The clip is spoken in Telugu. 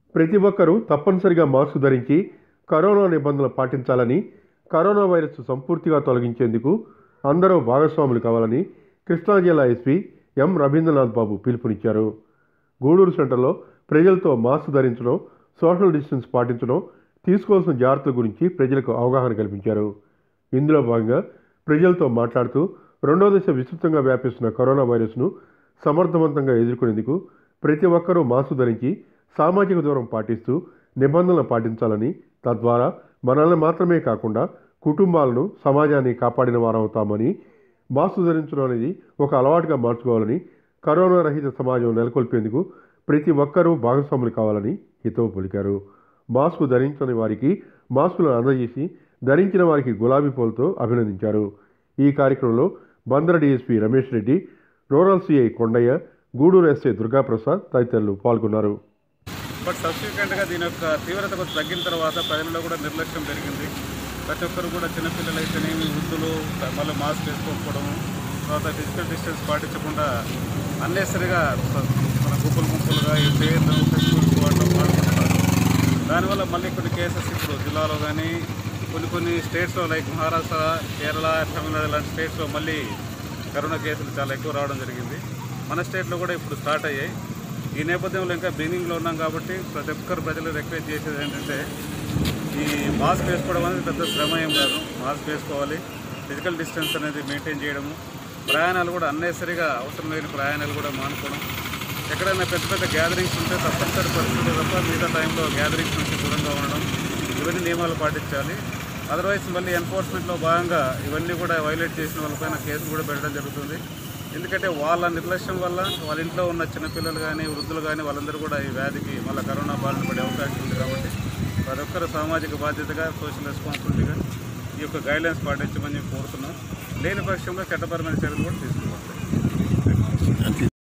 ప్రతి ఒక్కరూ తప్పనిసరిగా మాస్క్ ధరించి కరోనా నిబంధనలు పాటించాలని కరోనా వైరస్ సంపూర్తిగా తొలగించేందుకు అందరూ భాగస్వాములు కావాలని కృష్ణా జిల్లా ఎస్పీ ఎం రవీంద్రనాథ్ బాబు పిలుపునిచ్చారు గూడూరు సెంటర్లో ప్రజలతో మాస్క్ ధరించడం సోషల్ డిస్టెన్స్ పాటించడం తీసుకోవాల్సిన జాగ్రత్తల గురించి ప్రజలకు అవగాహన కల్పించారు ఇందులో భాగంగా ప్రజలతో మాట్లాడుతూ రెండో దశ విస్తృతంగా వ్యాపిస్తున్న కరోనా వైరస్ను సమర్థవంతంగా ఎదుర్కొనేందుకు ప్రతి ఒక్కరూ మాస్క్ ధరించి సామాజిక దూరం పాటిస్తూ నిబంధనలు పాటించాలని తద్వారా మనల్ని మాత్రమే కాకుండా కుటుంబాలను సమాజాన్ని కాపాడిన వారవుతామని మాస్క్ ధరించడం అనేది ఒక అలవాటుగా మార్చుకోవాలని కరోనా రహిత సమాజం నెలకొల్పేందుకు ప్రతి ఒక్కరూ భాగస్వాములు కావాలని హితవు పలికారు మాస్క్ ధరించని వారికి మాస్కులను అందజేసి ధరించిన వారికి గులాబీ పూలతో అభినందించారు ఈ కార్యక్రమంలో Bandar DSP Ramesh Reddy rural CI Kondaiah Gudur SI Durgaprasad తదితరులు పాల్గొన్నారు బట్ సబ్సిక్వెంట్గా దీని యొక్క తీవ్రత కొంచెం తగ్గిన తర్వాత ప్రజల్లో కూడా నిర్లక్ష్యం పెరిగింది ప్రతి ఒక్కరు కూడా చిన్నపిల్లలు అయితేనేమి వృద్ధులు మళ్ళీ మాస్క్ వేసుకోకపోవడం తర్వాత ఫిజికల్ డిస్టెన్స్ పాటించకుండా అన్నెసరిగా మన గుంపులు గుంపులుగా ఈ పేర్లు ఫెస్టివల్స్ వాడడం వాడుకుంటున్నారు దానివల్ల మళ్ళీ కొన్ని కేసెస్ ఇప్పుడు జిల్లాలో కానీ కొన్ని కొన్ని స్టేట్స్లో లైక్ మహారాష్ట్ర కేరళ తమిళనాడు లాంటి స్టేట్స్లో మళ్ళీ కరోనా కేసులు చాలా ఎక్కువ రావడం జరిగింది మన స్టేట్లో కూడా ఇప్పుడు స్టార్ట్ అయ్యాయి ఈ నేపథ్యంలో ఇంకా బిగినింగ్లో ఉన్నాం కాబట్టి ప్రతి ఒక్కరు ప్రజలు రిక్వెస్ట్ చేసేది ఏంటంటే ఈ మాస్క్ వేసుకోవడం అనేది పెద్ద శ్రమ ఏం కాదు మాస్క్ వేసుకోవాలి ఫిజికల్ డిస్టెన్స్ అనేది మెయింటైన్ చేయడము ప్రయాణాలు కూడా అన్నెసరిగా అవసరం లేని ప్రయాణాలు కూడా మానుకోవడం ఎక్కడైనా పెద్ద పెద్ద గ్యాదరింగ్స్ ఉంటే తప్పనిసరి పరిస్థితులు తప్ప మిగతా టైంలో గ్యాదరింగ్స్ నుంచి దూరంగా ఉండడం ఇవన్నీ నియమాలు పాటించాలి అదర్వైజ్ మళ్ళీ ఎన్ఫోర్స్మెంట్లో భాగంగా ఇవన్నీ కూడా వైలేట్ చేసిన వాళ్ళపైన కేసు కూడా పెట్టడం జరుగుతుంది ఎందుకంటే వాళ్ళ నిర్లక్ష్యం వల్ల వాళ్ళ ఇంట్లో ఉన్న చిన్నపిల్లలు కానీ వృద్ధులు కానీ వాళ్ళందరూ కూడా ఈ వ్యాధికి మళ్ళీ కరోనా బారిన పడే అవకాశం ఉంది కాబట్టి ప్రతి ఒక్కరు సామాజిక బాధ్యతగా సోషల్ రెస్పాన్సిబిలిటీగా ఈ యొక్క గైడ్లైన్స్ పాటించమని చెప్పి కోరుతున్నాం లేని పక్షంలో చట్టపరమైన చర్యలు కూడా తీసుకోవాలి